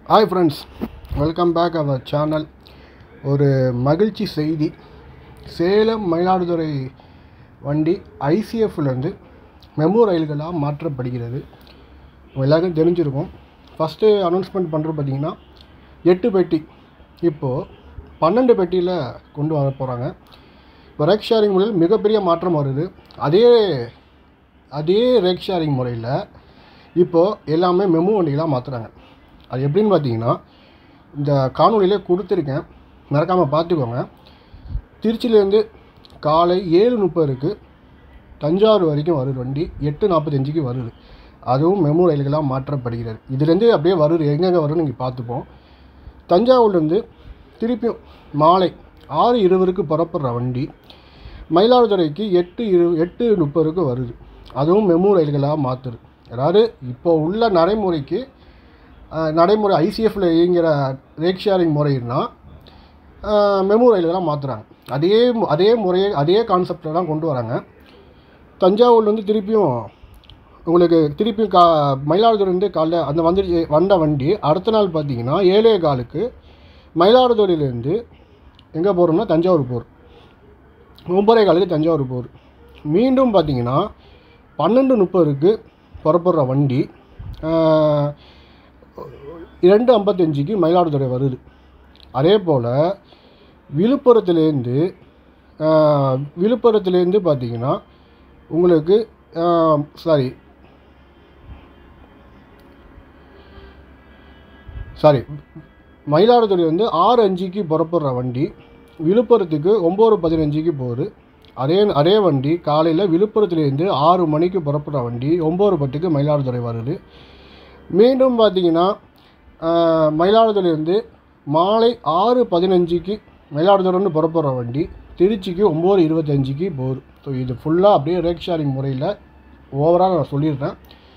hi friends welcome back our channel ஒரு மகிழ்ச்சி செய்தி சேலம் மயிலாடுதுறை வண்டி ஐசிஎஃப்லேருந்து மெமு ரயில்களாக மாற்றப்படுகிறது உங்க எல்லாருக்கும் தெரிஞ்சிருக்கும் ஃபஸ்ட்டு அனௌன்ஸ்மெண்ட் பண்ணுறது பார்த்தீங்கன்னா எட்டு பெட்டி இப்போது பன்னெண்டு பெட்டியில் கொண்டு வர போகிறாங்க இப்போ ரேக் ஷேரிங் முறையில் மிகப்பெரிய மாற்றம் வருது அதே அதே ரேக் ஷேரிங் முறையில் இப்போது எல்லாமே மெமு வண்டிகளாக மாற்றுறாங்க அது எப்படின்னு பார்த்தீங்கன்னா இந்த காணொலியிலே கொடுத்துருக்கேன் மறக்காமல் பார்த்துக்கோங்க திருச்சியிலேருந்து காலை ஏழு முப்பதுக்கு தஞ்சாவூர் வரைக்கும் வருது வண்டி எட்டு நாற்பத்தஞ்சுக்கு வருது அதுவும் மெமு ரயில்களாக மாற்றப்படுகிறது இதுலேருந்து அப்படியே வருது எங்கெங்கே வரும்னு நீங்கள் பார்த்துப்போம் தஞ்சாவூர்லேருந்து திருப்பியும் மாலை ஆறு இருபதுக்கு புறப்படுற வண்டி மயிலாடுதுறைக்கு எட்டு இரு எட்டு முப்பதுக்கு வருது அதுவும் மெமு ரயில்களாக மாற்றுது அதாவது இப்போ உள்ள நடைமுறைக்கு அஹ், நடைமுறை ஐசிஎஃப்பில் இயங்குகிற ரேக் ஷேரிங் முறைன்னா மெமு ரயில்களாக மாற்றுறாங்க அதே மு- அதே முறையை அதே கான்செப்டில் தான் கொண்டு வராங்க தஞ்சாவூர்லேருந்து திருப்பியும் உங்களுக்கு திருப்பியும் கா மயிலாடுதுறையிலேருந்து காலைல அந்த வந்து வந்த வண்டி அடுத்த நாள் பார்த்தீங்கன்னா ஏழே காலுக்கு மயிலாடுதுறையிலேருந்து எங்கே போகிறோம்னா தஞ்சாவூர் போகிறோம் ஒம்பதே காலுக்கு தஞ்சாவூர் போகுது மீண்டும் பார்த்தீங்கன்னா பன்னெண்டு முப்பதுக்கு புறப்படுற வண்டி ஆஹ், இரண்டு ஐம்பத்தஞ்சுக்கு மயிலாடுதுறை வருது அதே போல் விழுப்புரத்துலேருந்து ஆஹ், விழுப்புரத்துலேருந்து பார்த்தீங்கன்னா உங்களுக்கு சாரி சாரி மயிலாடுதுறை வந்து ஆறு அஞ்சுக்கு புறப்படுற வண்டி விழுப்புரத்துக்கு ஒம்பது பதினஞ்சுக்கு போகுது அதே அதே வண்டி காலையில் விழுப்புரத்துலேருந்து ஆறு மணிக்கு புறப்படுற வண்டி ஒம்பது பத்துக்கு மயிலாடுதுறை வருது மீண்டும் பார்த்தீங்கன்னா ஆஹ், மயிலாடுதுறையிலேருந்து மாலை ஆறு பதினஞ்சுக்கு மயிலாடுதுறைன்னு புறப்படுற வண்டி திருச்சிக்கு ஒம்பது இருபத்தஞ்சிக்கு போகுது ஸோ இது ஃபுல்லாக அப்படியே ரேக் ஷேரிங் முறையில் ஓவராக நான் சொல்லியிருந்தேன்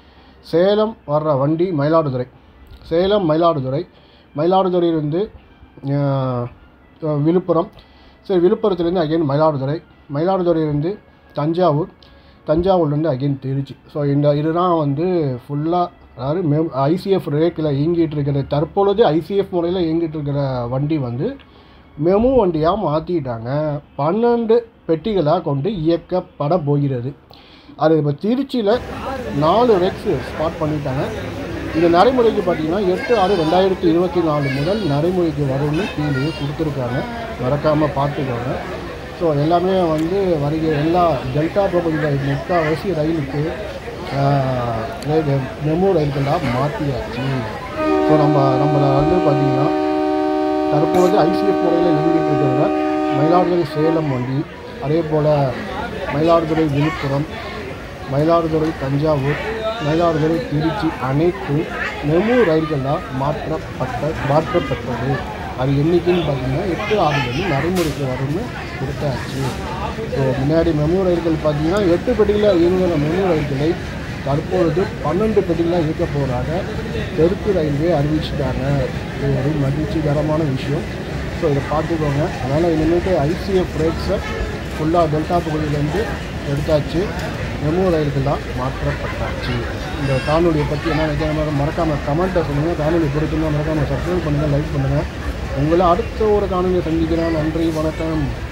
சேலம் வர்ற வண்டி மயிலாடுதுறை சேலம் மயிலாடுதுறை மயிலாடுதுறையிலேருந்து ஆஹ், அஹ், விழுப்புரம் சரி விழுப்புரத்துலேருந்து அகைன் மயிலாடுதுறை மயிலாடுதுறையிலேருந்து தஞ்சாவூர் தஞ்சாவூர்லேருந்து அகைன் திருச்சி ஸோ இந்த இதுதான் வந்து ஃபுல்லாக அதாவது மெ ஐசிஎஃப் ரேக்கில் இயங்கிட்டு இருக்கிற தற்பொழுது ஐசிஎஃப் முறையில் இயங்கிட்டு இருக்கிற வண்டி வந்து மெமு வண்டியாக மாற்றிட்டாங்க பன்னெண்டு பெட்டிகளாக கொண்டு இயக்கப்பட போகிறது அது இப்போ திருச்சியில் நாலு ரெக்ஸ் ஸ்பாட் பண்ணிட்டாங்க இந்த நடைமுறைக்கு பார்த்தீங்கன்னா எட்டு ஆறு ரெண்டாயிரத்தி இருபத்தி நாலு முதல் நடைமுறைக்கு வரும்னு கீழே கொடுத்துருக்காங்க மறக்காமல் பார்த்துக்கோங்க ஸோ எல்லாமே வந்து வருகிற எல்லா டெல்டா பகுதியில் முக்கால்வாசி ரயிலுக்கு ஆஹ், ரயில் மெமு ரயில்களாக மாற்றியாச்சு ஸோ நம்ம நம்மளை வந்து பார்த்திங்கன்னா தற்போது ஐசிஎஃப் முறையில் இயங்கிட்டு இருக்கிற மயிலாடுதுறை சேலம் வண்டி அதே போல் மயிலாடுதுறை விழுப்புரம் மயிலாடுதுறை தஞ்சாவூர் மயிலாடுதுறை திருச்சி அனைத்தும் மெமு ரயில்களாக மாற்றப்பட்ட மாற்றப்பட்டது அது என்றைக்குன்னு பார்த்தீங்கன்னா எட்டு ஆறுலேருந்து நடைமுறைக்கு வரும்னு கொடுத்தாச்சு ஸோ முன்னாடி மெமு ரயில்கள் பார்த்தீங்கன்னா எட்டு பெட்டியில் இயங்குகிற மெமு ரயில்களை தற்பொழுது பன்னெண்டு பெட்டிகளாக இயக்க போகிறாங்க தெற்கு ரயில்வே அறிவிச்சிட்டாங்க இது ஒரு மகிழ்ச்சிகரமான விஷயம் ஸோ இதை பார்த்துக்கோங்க அதனால் இனிமேட்டு ஐசிஎஃப் ரேட்ஸை ஃபுல்லாக டெல்டா பகுதியிலேருந்து எடுத்தாச்சு மெமு ரயில்களாக மாற்றப்பட்டாச்சு இந்த காணொலியை பற்றி என்ன நினைக்கிற மறக்காமல் கமெண்ட்டை சொல்லுங்கள் காணொலி பிடிச்சிருந்தா மறக்காமல் சப்ஸ்கிரைப் பண்ணுங்கள் லைக் பண்ணுங்கள் உங்களை அடுத்த ஒரு காணொலியை சந்திக்கிறேன் நன்றி வணக்கம்